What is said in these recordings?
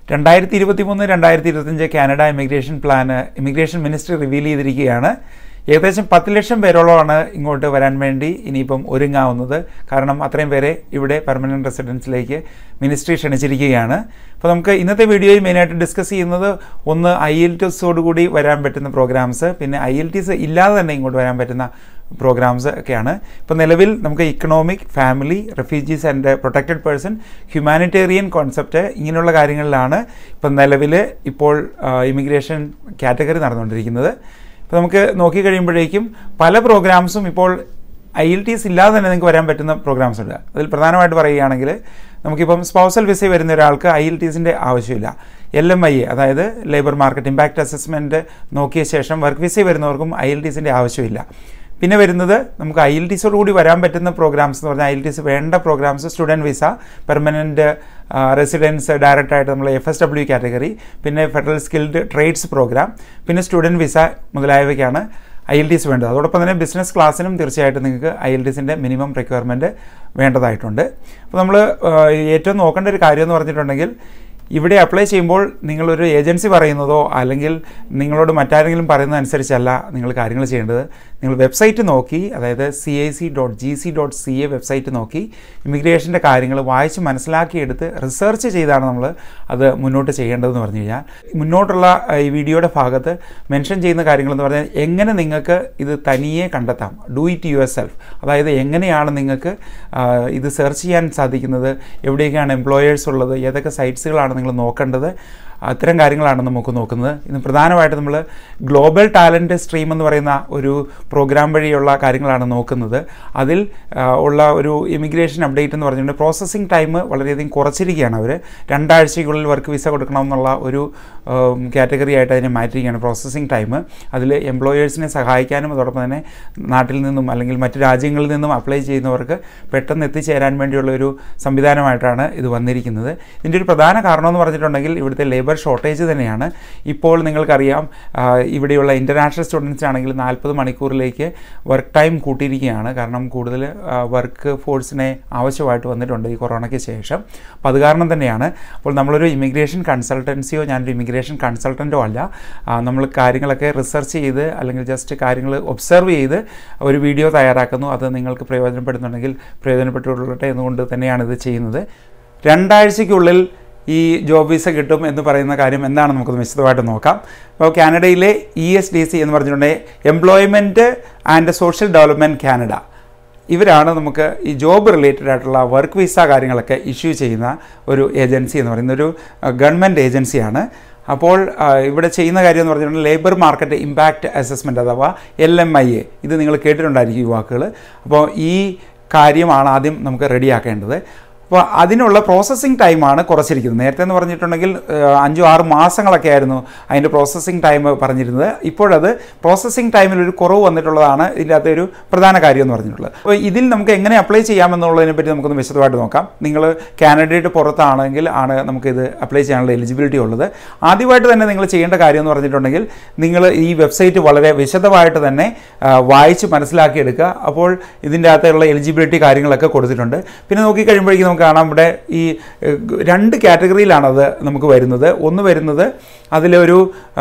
രണ്ടായിരത്തി ഇരുപത്തി മൂന്ന് രണ്ടായിരത്തി ഇരുപത്തഞ്ച് Canada immigration plan immigration minister reveal ചെയ്തിരിക്കുകയാണ് ഏകദേശം പത്ത് ലക്ഷം പേരോളമാണ് ഇങ്ങോട്ട് വരാൻ വേണ്ടി ഇനിയിപ്പം ഒരുങ്ങാവുന്നത് കാരണം അത്രയും പേരെ ഇവിടെ പെർമനൻറ്റ് റെസിഡൻസിലേക്ക് മിനിസ്ട്രി ക്ഷണിച്ചിരിക്കുകയാണ് അപ്പോൾ നമുക്ക് ഇന്നത്തെ വീഡിയോയിൽ മെയിനായിട്ട് ഡിസ്കസ് ചെയ്യുന്നത് ഒന്ന് ഐ എൽ ടിസോടുകൂടി വരാൻ പറ്റുന്ന പ്രോഗ്രാംസ് പിന്നെ ഐ എൽ ടിസ് ഇല്ലാതെ തന്നെ ഇങ്ങോട്ട് വരാൻ പറ്റുന്ന പ്രോഗ്രാംസ് ഒക്കെയാണ് ഇപ്പോൾ നിലവിൽ നമുക്ക് economic family refugees and protected person humanitarian concept ഇങ്ങനെയുള്ള കാര്യങ്ങളിലാണ് ഇപ്പം നിലവിൽ ഇപ്പോൾ ഇമിഗ്രേഷൻ കാറ്റഗറി നടന്നുകൊണ്ടിരിക്കുന്നത് ഇപ്പോൾ നമുക്ക് നോക്കി കഴിയുമ്പോഴേക്കും പല പ്രോഗ്രാംസും ഇപ്പോൾ ഐ എൽ ടി എസ് ഇല്ലാതെ തന്നെ നിങ്ങൾക്ക് വരാൻ പറ്റുന്ന പ്രോഗ്രാംസ് ഉണ്ട് അതിൽ പ്രധാനമായിട്ട് പറയുകയാണെങ്കിൽ നമുക്കിപ്പം സ്പൗസൽ വിസ വരുന്ന ഒരാൾക്ക് ഐ എൽ ടി എസിൻ്റെ ആവശ്യമില്ല എൽ എം ഐ എ അതായത് ലേബർ മാർക്കറ്റ് ഇമ്പാക്റ്റ് അസസ്മെൻറ്റ് നോക്കിയ ശേഷം വർക്ക് വിസ വരുന്നവർക്കും ഐ എൽ ടി എസിൻ്റെ ആവശ്യമില്ല പിന്നെ വരുന്നത് നമുക്ക് ഐ എൽ ടി എസോട് കൂടി വരാൻ പറ്റുന്ന പ്രോഗ്രാംസ് എന്ന് പറഞ്ഞാൽ ഐ എൽ ടി എസ് വേണ്ട programs student visa permanent residence ഡയറക്റ്റായിട്ട് നമ്മൾ എഫ് എസ് ഡബ്ല്യു കാറ്റഗറി പിന്നെ ഫെഡറൽ സ്കിൽഡ് ട്രേഡ്സ് പ്രോഗ്രാം പിന്നെ സ്റ്റുഡൻറ്റ് വിസ മുതലായവയ്ക്കാണ് ഐ എൽ ടി എസ് വേണ്ടത് അതോടൊപ്പം തന്നെ ബിസിനസ് ക്ലാസ്സിനും തീർച്ചയായിട്ടും നിങ്ങൾക്ക് ഐ എൽ ടി എസിൻ്റെ മിനിമം റിക്വയർമെൻറ്റ് വേണ്ടതായിട്ടുണ്ട് അപ്പോൾ നമ്മൾ ഏറ്റവും നോക്കേണ്ട ഒരു കാര്യം എന്ന് പറഞ്ഞിട്ടുണ്ടെങ്കിൽ ഇവിടെ അപ്ലൈ ചെയ്യുമ്പോൾ നിങ്ങളൊരു ഏജൻസി പറയുന്നതോ അല്ലെങ്കിൽ നിങ്ങളോട് മറ്റാരെങ്കിലും പറയുന്നതനുസരിച്ചല്ല നിങ്ങൾ കാര്യങ്ങൾ ചെയ്യേണ്ടത് നിങ്ങൾ വെബ്സൈറ്റ് നോക്കി അതായത് C I C dot G C dot C A website നോക്കി ഇമിഗ്രേഷൻ്റെ കാര്യങ്ങൾ വായിച്ച് മനസ്സിലാക്കിയെടുത്ത് റിസർച്ച് ചെയ്താണ് നമ്മൾ അത് മുന്നോട്ട് ചെയ്യേണ്ടതെന്ന് പറഞ്ഞു കഴിഞ്ഞാൽ മുന്നോട്ടുള്ള ഈ വീഡിയോയുടെ ഭാഗത്ത് മെൻഷൻ ചെയ്യുന്ന കാര്യങ്ങളെന്ന് പറഞ്ഞാൽ എങ്ങനെ നിങ്ങൾക്ക് ഇത് തനിയെ കണ്ടെത്താം ഡു ഇറ്റ് യുവർ സെൽഫ് അതായത് എങ്ങനെയാണ് നിങ്ങൾക്ക് ഇത് സെർച്ച് ചെയ്യാൻ സാധിക്കുന്നത് എവിടെയൊക്കെയാണ് എംപ്ലോയേഴ്സ് ഉള്ളത് ഏതൊക്കെ സൈറ്റ്സുകളാണ് നിങ്ങൾ നോക്കേണ്ടത് അത്തരം കാര്യങ്ങളാണ് നമുക്ക് നോക്കുന്നത് ഇന്ന് പ്രധാനമായിട്ട് നമ്മൾ ഗ്ലോബൽ ടാലൻറ്റ് സ്ട്രീം എന്ന് പറയുന്ന ഒരു പ്രോഗ്രാം വഴിയുള്ള കാര്യങ്ങളാണ് നോക്കുന്നത് അതിൽ ഉള്ള ഒരു ഇമിഗ്രേഷൻ അപ്ഡേറ്റ് എന്ന് പറഞ്ഞിട്ടുണ്ട് പ്രോസസ്സിംഗ് ടൈം വളരെയധികം കുറച്ചിരിക്കുകയാണ് അവർ രണ്ടാഴ്ചയ്ക്കുള്ളിൽ വർക്ക് വിസ കൊടുക്കണമെന്നുള്ള ഒരു കാറ്റഗറി ആയിട്ട് അതിനെ മാറ്റിയിരിക്കുകയാണ് പ്രോസസ്സിംഗ് ടൈം അതിൽ എംപ്ലോയേഴ്സിനെ സഹായിക്കാനും അതോടൊപ്പം തന്നെ നാട്ടിൽ നിന്നും അല്ലെങ്കിൽ മറ്റ് രാജ്യങ്ങളിൽ നിന്നും അപ്ലൈ ചെയ്യുന്നവർക്ക് പെട്ടെന്ന് എത്തിച്ചേരാൻ വേണ്ടിയുള്ള ഒരു സംവിധാനമായിട്ടാണ് ഇത് വന്നിരിക്കുന്നത് ഇതിൻ്റെ ഒരു പ്രധാന കാരണം എന്ന് പറഞ്ഞിട്ടുണ്ടെങ്കിൽ ഇവിടുത്തെ ലേബർ ഷോർട്ടേജ് തന്നെയാണ് ഇപ്പോൾ നിങ്ങൾക്കറിയാം ഇവിടെയുള്ള ഇൻ്റർനാഷണൽ സ്റ്റുഡൻസ് ആണെങ്കിൽ നാൽപ്പത് മണിക്കൂറിലേക്ക് വർക്ക് ടൈം കൂട്ടിയിരിക്കുകയാണ് കാരണം കൂടുതൽ വർക്ക് ഫോഴ്സിനെ ആവശ്യമായിട്ട് വന്നിട്ടുണ്ട് ഈ കൊറോണയ്ക്ക് ശേഷം അപ്പോൾ അത് കാരണം തന്നെയാണ് അപ്പോൾ നമ്മളൊരു ഇമിഗ്രേഷൻ കൺസൾട്ടൻസിയോ ഞാനൊരു ഇമിഗ്രേഷൻ കൺസൾട്ടൻറ്റോ അല്ല നമ്മൾ കാര്യങ്ങളൊക്കെ റിസർച്ച് ചെയ്ത് അല്ലെങ്കിൽ ജസ്റ്റ് കാര്യങ്ങൾ ഒബ്സർവ് ചെയ്ത് ഒരു വീഡിയോ തയ്യാറാക്കുന്നു അത് നിങ്ങൾക്ക് പ്രയോജനപ്പെടുന്നുണ്ടെങ്കിൽ പ്രയോജനപ്പെട്ടുകൊള്ളട്ടെ എന്നുകൊണ്ട് തന്നെയാണ് ഇത് ചെയ്യുന്നത് രണ്ടാഴ്ചയ്ക്കുള്ളിൽ ഈ ജോബ് വിസ കിട്ടും എന്ന് പറയുന്ന കാര്യം എന്താണ് നമുക്കൊന്ന് വിശദമായിട്ട് നോക്കാം അപ്പോൾ കാനഡയിലെ ഇ എസ് ഡി സി എന്ന് പറഞ്ഞിട്ടുണ്ടെങ്കിൽ employment and social development Canada ഇവരാണ് നമുക്ക് ഈ ജോബ് റിലേറ്റഡ് ആയിട്ടുള്ള വർക്ക് വിസ കാര്യങ്ങളൊക്കെ ഇഷ്യൂ ചെയ്യുന്ന ഒരു ഏജൻസി എന്ന് പറയുന്ന ഒരു ഗവൺമെൻറ് ഏജൻസിയാണ് അപ്പോൾ ഇവിടെ ചെയ്യുന്ന കാര്യം എന്ന് പറഞ്ഞിട്ടുണ്ടെങ്കിൽ ലേബർ മാർക്കറ്റ് ഇമ്പാക്റ്റ് അസസ്മെൻറ്റ് അഥവാ എൽ എം ഐ എ ഇത് നിങ്ങൾ കേട്ടിട്ടുണ്ടായിരിക്കും യുവാക്കൾ അപ്പോൾ ഈ കാര്യമാണ് ആദ്യം നമുക്ക് റെഡിയാക്കേണ്ടത് അപ്പോൾ അതിനുള്ള പ്രോസസ്സിങ് ടൈമാണ് കുറച്ചിരിക്കുന്നത് നേരത്തെ എന്ന് പറഞ്ഞിട്ടുണ്ടെങ്കിൽ അഞ്ചോ ആറ് മാസങ്ങളൊക്കെ ആയിരുന്നു അതിൻ്റെ പ്രോസസ്സിങ് ടൈം പറഞ്ഞിരുന്നത് ഇപ്പോഴത് പ്രോസസ്സിങ് ടൈമിൽ ഒരു കുറവ് വന്നിട്ടുള്ളതാണ് ഇതിൻ്റെ അകത്തെ ഒരു പ്രധാന കാര്യം എന്ന് പറഞ്ഞിട്ടുള്ളത് അപ്പോൾ ഇതിൽ നമുക്ക് എങ്ങനെ അപ്ലൈ ചെയ്യാമെന്നുള്ളതിനെ പറ്റി നമുക്കൊന്ന് വിശദമായിട്ട് നോക്കാം നിങ്ങൾ കാനഡയുടെ പുറത്താണെങ്കിൽ ആണ് നമുക്കിത് അപ്ലൈ ചെയ്യാനുള്ള എലിജിബിലിറ്റി ഉള്ളത് ആദ്യമായിട്ട് തന്നെ നിങ്ങൾ ചെയ്യേണ്ട കാര്യം എന്ന് പറഞ്ഞിട്ടുണ്ടെങ്കിൽ നിങ്ങൾ ഈ വെബ്സൈറ്റ് വളരെ വിശദമായിട്ട് തന്നെ വായിച്ച് മനസ്സിലാക്കിയെടുക്കുക അപ്പോൾ ഇതിൻ്റെ അകത്തുള്ള എലിജിബിലിറ്റി കാര്യങ്ങളൊക്കെ കൊടുത്തിട്ടുണ്ട് പിന്നെ നോക്കിക്കഴിയുമ്പോഴേക്കും നമുക്ക് കാണാം ഇവിടെ ഈ രണ്ട് കാറ്റഗറിയിലാണത് നമുക്ക് വരുന്നത് ഒന്ന് വരുന്നത് അതിലൊരു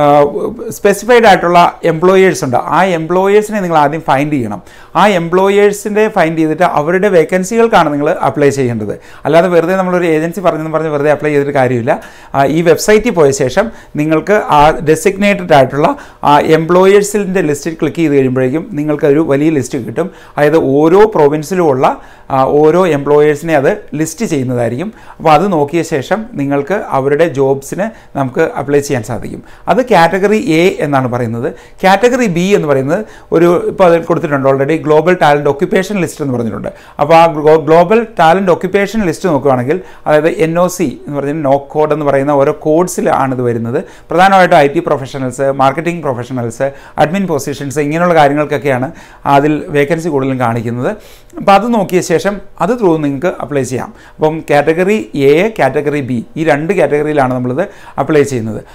സ്പെസിഫൈഡ് ആയിട്ടുള്ള എംപ്ലോയേഴ്സ് ഉണ്ട് ആ എംപ്ലോയേഴ്സിനെ നിങ്ങൾ ആദ്യം ഫൈൻഡ് ചെയ്യണം ആ എംപ്ലോയേഴ്സിൻ്റെ ഫൈൻഡ് ചെയ്തിട്ട് അവരുടെ വേക്കൻസികൾക്കാണ് നിങ്ങൾ അപ്ലൈ ചെയ്യേണ്ടത് അല്ലാതെ വെറുതെ നമ്മളൊരു ഏജൻസി പറഞ്ഞെന്ന് പറഞ്ഞ് വെറുതെ അപ്ലൈ ചെയ്തിട്ട് കാര്യമില്ല ഈ വെബ്സൈറ്റിൽ പോയ ശേഷം നിങ്ങൾക്ക് ആ ഡെസിഗ്നേറ്റഡ് ആയിട്ടുള്ള ആ എംപ്ലോയേഴ്സിൻ്റെ ലിസ്റ്റിൽ ക്ലിക്ക് ചെയ്ത് കഴിയുമ്പോഴേക്കും നിങ്ങൾക്ക് ഒരു വലിയ ലിസ്റ്റ് കിട്ടും അതായത് ഓരോ പ്രൊവിൻസിലുമുള്ള ഓരോ എംപ്ലോയേഴ്സിനെ അത് ലിസ്റ്റ് ചെയ്യുന്നതായിരിക്കും അപ്പോൾ അത് നോക്കിയ ശേഷം നിങ്ങൾക്ക് അവരുടെ ജോബ്സിന് നമുക്ക് അപ്ലൈ ചെയ്യാൻ സാധിക്കും അത് കാറ്റഗറി എ എന്നാണ് പറയുന്നത് കാറ്റഗറി ബി എന്ന് പറയുന്നത് ഒരു ഇപ്പോൾ അതിൽ കൊടുത്തിട്ടുണ്ട് already global talent occupation list എന്ന് പറഞ്ഞിട്ടുണ്ട് അപ്പോൾ ആ ഗ്ലോബൽ ടാലൻറ്റ് ഒക്യുപ്പേഷൻ ലിസ്റ്റ് നോക്കുകയാണെങ്കിൽ അതായത് എൻ ഒ സി എന്ന് പറഞ്ഞാൽ നോ കോഡ് എന്ന് പറയുന്ന ഓരോ കോഡ്സിലാണ് ഇത് വരുന്നത് പ്രധാനമായിട്ടും I T professionals marketing professionals admin positions ഇങ്ങനെയുള്ള കാര്യങ്ങൾക്കൊക്കെയാണ് അതിൽ വേക്കൻസി കൂടുതലും കാണിക്കുന്നത് അപ്പോൾ അത് നോക്കിയ ശേഷം അത് ത്രൂ നിങ്ങൾക്ക് അപ്ലൈ ചെയ്യാം അപ്പം കാറ്റഗറി എ കാറ്റഗറി ബി ഈ രണ്ട് കാറ്റഗറിയിലാണ് നമ്മളിത് അപ്ലൈ ചെയ്യുന്നത്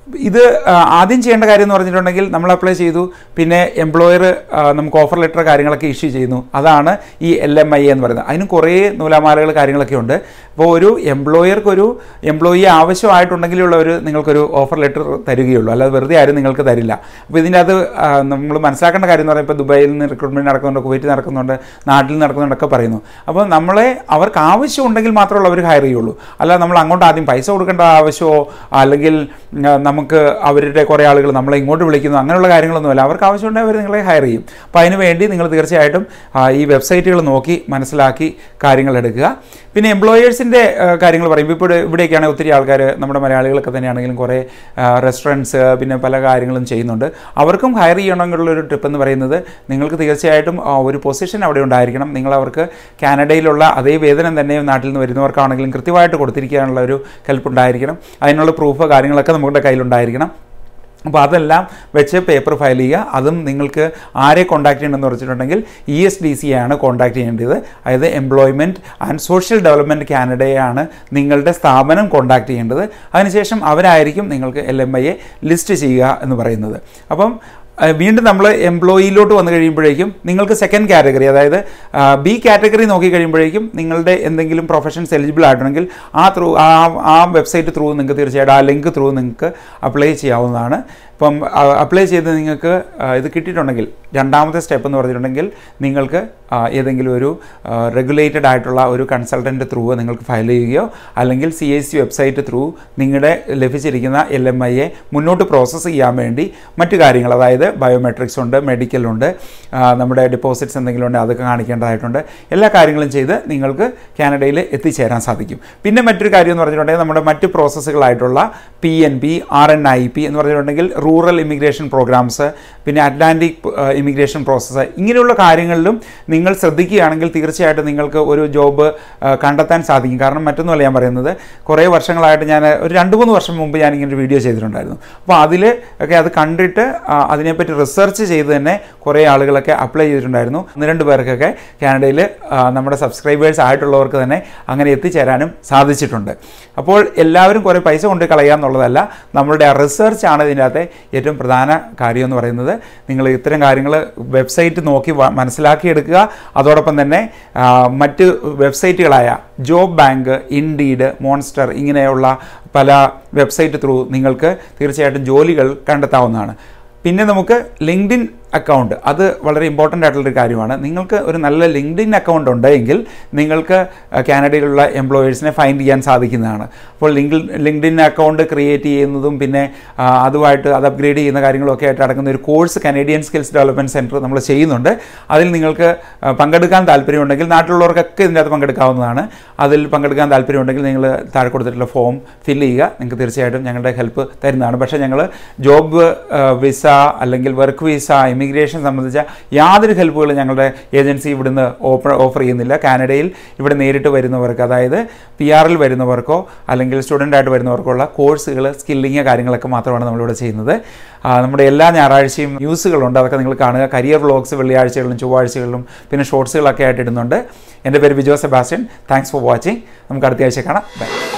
ഇത് ആ, ആദ്യം ചെയ്യേണ്ട കാര്യം എന്ന് പറഞ്ഞിട്ടുണ്ടെങ്കിൽ നമ്മൾ അപ്ലൈ ചെയ്തു പിന്നെ എംപ്ലോയർ നമുക്ക് ഓഫർ ലെറ്റർ കാര്യങ്ങളൊക്കെ ഇഷ്യൂ ചെയ്യുന്നു അതാണ് ഈ എൽ എം ഐ എന്ന് പറയുന്നത് അതിന് കുറേ നൂലാമാലകൾ കാര്യങ്ങളൊക്കെ ഉണ്ട് അപ്പോൾ ഒരു എംപ്ലോയർക്ക് ഒരു എംപ്ലോയി ആവശ്യമായിട്ടുണ്ടെങ്കിലുള്ള ഒരു നിങ്ങൾക്കൊരു ഓഫർ ലെറ്റർ തരികയുള്ളൂ അല്ലാതെ വെറുതെ ആരും നിങ്ങൾക്ക് തരില്ല അപ്പോൾ ഇതിൻ്റെ അത് നമ്മൾ മനസ്സിലാക്കേണ്ട കാര്യം എന്ന് പറയുമ്പോൾ ദുബായിൽ നിന്ന് റിക്രൂട്ട്മെൻറ്റ് നടക്കുന്നുണ്ട് കുവൈറ്റ് നടക്കുന്നുണ്ട് നാട്ടിൽ നടക്കുന്നുണ്ടൊക്കെ പറയുന്നു അപ്പോൾ നമ്മളെ അവർക്ക് ആവശ്യമുണ്ടെങ്കിൽ മാത്രമേ അവർ ഹയർ ചെയ്യുള്ളൂ അല്ലാതെ നമ്മൾ അങ്ങോട്ട് ആദ്യം പൈസ കൊടുക്കേണ്ട ആവശ്യമോ അല്ലെങ്കിൽ ആ, നമുക്ക് അവരുടെ കുറേ ആളുകൾ നമ്മളെ ഇങ്ങോട്ട് വിളിക്കുന്നു അങ്ങനെയുള്ള കാര്യങ്ങളൊന്നുമല്ല അവർക്ക് ആവശ്യമുണ്ടെങ്കിൽ അവർ നിങ്ങളെ ഹയർ ചെയ്യും അപ്പോൾ അതിന് വേണ്ടി നിങ്ങൾ തീർച്ചയായിട്ടും ആ, ഈ വെബ്സൈറ്റുകൾ നോക്കി മനസ്സിലാക്കി കാര്യങ്ങൾ എടുക്കുക പിന്നെ എംപ്ലോയേഴ്സിൻ്റെ കാര്യങ്ങൾ പറയുമ്പോൾ ഇപ്പോൾ ഇവിടേക്കാണെങ്കിൽ ഒത്തിരി ആൾക്കാർ നമ്മുടെ മലയാളികളൊക്കെ തന്നെയാണെങ്കിലും കുറേ റെസ്റ്റോറൻറ്റ്സ് പിന്നെ പല കാര്യങ്ങളും ചെയ്യുന്നുണ്ട് അവർക്കും ഹയർ ചെയ്യണമെന്നുള്ള ഒരു ട്രിപ്പ് എന്ന് പറയുന്നത് നിങ്ങൾക്ക് തീർച്ചയായിട്ടും ആ, ഒരു പൊസിഷൻ അവിടെ ഉണ്ടായിരിക്കണം നിങ്ങൾ അവർക്ക് കാനഡയിലുള്ള അതേ വേതനം തന്നെ നാട്ടിൽ നിന്ന് വരുന്നവർക്കാണെങ്കിലും കൃത്യമായിട്ട് കൊടുത്തിരിക്കാനുള്ള ഒരു ഹെൽപ്പ് ഉണ്ടായിരിക്കണം അതിനുള്ള പ്രൂഫ് കാര്യങ്ങളൊക്കെ നമ്മുടെ കയ്യിലുണ്ടായിരിക്കണം അപ്പോൾ അതെല്ലാം വെച്ച് പേപ്പർ ഫയൽ ചെയ്യുക അതും നിങ്ങൾക്ക് ആരെ കോൺടാക്ട് ചെയ്യണമെന്ന് വെച്ചിട്ടുണ്ടെങ്കിൽ ഇ എസ് ഡി സി ആണ് കോൺടാക്ട് ചെയ്യേണ്ടത് അതായത് എംപ്ലോയ്മെൻറ്റ് ആൻഡ് സോഷ്യൽ ഡെവലപ്മെൻറ്റ് കാനഡയാണ് നിങ്ങളുടെ സ്ഥാപനം കോൺടാക്ട് ചെയ്യേണ്ടത് അതിനുശേഷം അവരായിരിക്കും നിങ്ങൾക്ക് എൽ എം ഐയെ ലിസ്റ്റ് ചെയ്യുക എന്ന് പറയുന്നത് അപ്പം അഹ് വീണ്ടും നമ്മൾ എംപ്ലോയിയിലോട്ട് വന്നു കഴിയുമ്പോഴേക്കും നിങ്ങൾക്ക് സെക്കൻഡ് കാറ്റഗറി അതായത് ബി കാറ്റഗറി നോക്കി കഴിയുമ്പോഴേക്കും നിങ്ങളുടെ എന്തെങ്കിലും പ്രൊഫഷൻസ് എലിജിബിൾ ആയിട്ടുണ്ടെങ്കിൽ ആ ത്രൂ ആ ആ വെബ്സൈറ്റ് ത്രൂ നിങ്ങൾക്ക് തീർച്ചയായിട്ടും ആ ലിങ്ക് ത്രൂ നിങ്ങൾക്ക് അപ്ലൈ ചെയ്യാവുന്നതാണ് ഇപ്പം അപ്ലൈ ചെയ്ത് നിങ്ങൾക്ക് ആ, ഇത് കിട്ടിയിട്ടുണ്ടെങ്കിൽ രണ്ടാമത്തെ സ്റ്റെപ്പ് എന്ന് പറഞ്ഞിട്ടുണ്ടെങ്കിൽ നിങ്ങൾക്ക് ആ, ഏതെങ്കിലും ഒരു റെഗുലേറ്റഡ് ആയിട്ടുള്ള ഒരു കൺസൾട്ടൻറ്റ് ത്രൂ നിങ്ങൾക്ക് ഫയൽ ചെയ്യുകയോ അല്ലെങ്കിൽ C S C website through നിങ്ങളുടെ ലഭിച്ചിരിക്കുന്ന എൽ എം ഐയെ മുന്നോട്ട് പ്രോസസ്സ് ചെയ്യാൻ വേണ്ടി മറ്റു കാര്യങ്ങൾ അതായത് ബയോമെട്രിക്സ് ഉണ്ട് മെഡിക്കൽ ഉണ്ട് ആ, നമ്മുടെ ഡിപ്പോസിറ്റ്സ് എന്തെങ്കിലും ഉണ്ട് അതൊക്കെ കാണിക്കേണ്ടതായിട്ടുണ്ട് എല്ലാ കാര്യങ്ങളും ചെയ്ത് നിങ്ങൾക്ക് കാനഡയിൽ എത്തിച്ചേരാൻ സാധിക്കും പിന്നെ മറ്റൊരു കാര്യം എന്ന് പറഞ്ഞിട്ടുണ്ടെങ്കിൽ നമ്മുടെ മറ്റ് പ്രോസസ്സുകളായിട്ടുള്ള P N P R N I P എന്ന് പറഞ്ഞിട്ടുണ്ടെങ്കിൽ റൂറൽ ഇമിഗ്രേഷൻ പ്രോഗ്രാംസ് പിന്നെ അറ്റ്ലാന്റിക് ഇമിഗ്രേഷൻ പ്രോസസ്സ് ഇങ്ങനെയുള്ള കാര്യങ്ങളിലും നിങ്ങൾ ശ്രദ്ധിക്കുകയാണെങ്കിൽ തീർച്ചയായിട്ടും നിങ്ങൾക്ക് ഒരു ജോബ് കണ്ടെത്താൻ സാധിക്കും കാരണം മറ്റൊന്നുമല്ല ഞാൻ പറയുന്നത് കുറേ വർഷങ്ങളായിട്ട് ഞാൻ ഒരു രണ്ട് മൂന്ന് വർഷം മുമ്പ് ഞാൻ ഇങ്ങനെ ഒരു വീഡിയോ ചെയ്തിട്ടുണ്ടായിരുന്നു അപ്പോൾ അതിൽ ഒക്കെ അത് കണ്ടിട്ട് ആ, അതിനെപ്പറ്റി റിസർച്ച് ചെയ്ത് തന്നെ കുറേ ആളുകളൊക്കെ അപ്ലൈ ചെയ്തിട്ടുണ്ടായിരുന്നു ഒന്ന് രണ്ട് പേർക്കൊക്കെ കാനഡയിൽ നമ്മുടെ സബ്സ്ക്രൈബേഴ്സ് ആയിട്ടുള്ളവർക്ക് തന്നെ അങ്ങനെ എത്തിച്ചേരാനും സാധിച്ചിട്ടുണ്ട് അപ്പോൾ എല്ലാവരും കുറേ പൈസ കൊണ്ട് കളയുക എന്നുള്ളതല്ല നമ്മളുടെ ആ റിസർച്ച് ആണ് ഇതിൻ്റെ അകത്തെ ഏറ്റവും പ്രധാന കാര്യം എന്ന് പറയുന്നത് നിങ്ങൾ ഇത്തരം കാര്യങ്ങൾ വെബ്സൈറ്റ് നോക്കി വ- മനസ്സിലാക്കിയെടുക്കുക അതോടൊപ്പം തന്നെ ആ, മറ്റ് വെബ്സൈറ്റുകളായ ജോബ് ബാങ്ക് ഇൻഡീഡ് മോൺസ്റ്റർ ഇങ്ങനെയുള്ള പല വെബ്സൈറ്റ് ത്രൂ നിങ്ങൾക്ക് തീർച്ചയായിട്ടും ജോലികൾ കണ്ടെത്താവുന്നതാണ് പിന്നെ നമുക്ക് ലിങ്ക്ഡിൻ അക്കൗണ്ട് അത് വളരെ ഇമ്പോർട്ടൻ്റ് ആയിട്ടുള്ളൊരു കാര്യമാണ് നിങ്ങൾക്ക് ഒരു നല്ല ലിങ്ക്ഡിൻ അക്കൗണ്ട് ഉണ്ടെങ്കിൽ നിങ്ങൾക്ക് അഹ്, കാനഡയിലുള്ള എംപ്ലോയേഴ്സിനെ ഫൈൻഡ് ചെയ്യാൻ സാധിക്കുന്നതാണ് അപ്പോൾ ലിങ്ക് ലിങ്ക്ഡിൻ അക്കൗണ്ട് ക്രിയേറ്റ് ചെയ്യുന്നതും പിന്നെ ആ, അതുമായിട്ട് അത് അപ്ഗ്രേഡ് ചെയ്യുന്ന കാര്യങ്ങളൊക്കെ ആയിട്ട് അടങ്ങുന്ന ഒരു course Canadian skills development centre നമ്മൾ ചെയ്യുന്നുണ്ട് അതിൽ നിങ്ങൾക്ക് ആ, പങ്കെടുക്കാൻ താല്പര്യമുണ്ടെങ്കിൽ നാട്ടിലുള്ളവർക്കൊക്കെ ഇതിൻ്റെ അകത്ത് പങ്കെടുക്കാവുന്നതാണ് അതിൽ പങ്കെടുക്കാൻ താല്പര്യമുണ്ടെങ്കിൽ നിങ്ങൾ താഴെ കൊടുത്തിട്ടുള്ള ഫോം ഫില്ല് ചെയ്യുക നിങ്ങൾക്ക് തീർച്ചയായിട്ടും ഞങ്ങളുടെ ഹെൽപ്പ് തരുന്നതാണ് പക്ഷേ ഞങ്ങൾ ജോബ് വിസ അല്ലെങ്കിൽ വർക്ക് വിസ ഇമിഗ്രേഷൻ സംബന്ധിച്ച യാതൊരു ഹെൽപ്പുകളും ഞങ്ങളുടെ ഏജൻസി ഇവിടുന്ന് ഓപ്പർ ഓഫർ ചെയ്യുന്നില്ല കാനഡയിൽ ഇവിടെ നേരിട്ട് വരുന്നവർക്ക് അതായത് പി ആറിൽ വരുന്നവർക്കോ അല്ലെങ്കിൽ സ്റ്റുഡൻ്റ് ആയിട്ട് വരുന്നവർക്കോ ഉള്ള കോഴ്സുകൾ സ്കില്ലിങ് കാര്യങ്ങളൊക്കെ മാത്രമാണ് നമ്മളിവിടെ ചെയ്യുന്നത് ആ, നമ്മുടെ എല്ലാ ഞായറാഴ്ചയും ന്യൂസുകളുണ്ട് അതൊക്കെ നിങ്ങൾ കാണുക കരിയർ വ്ളോഗ്സ് വെള്ളിയാഴ്ചകളിലും ചൊവ്വാഴ്ചകളിലും പിന്നെ ഷോർട്സുകളൊക്കെ ആയിട്ട് ഇടുന്നുണ്ട് എൻ്റെ പേര് Vijo Sebastian thanks for watching നമുക്ക് അടുത്ത ആഴ്ച കാണാം ബൈ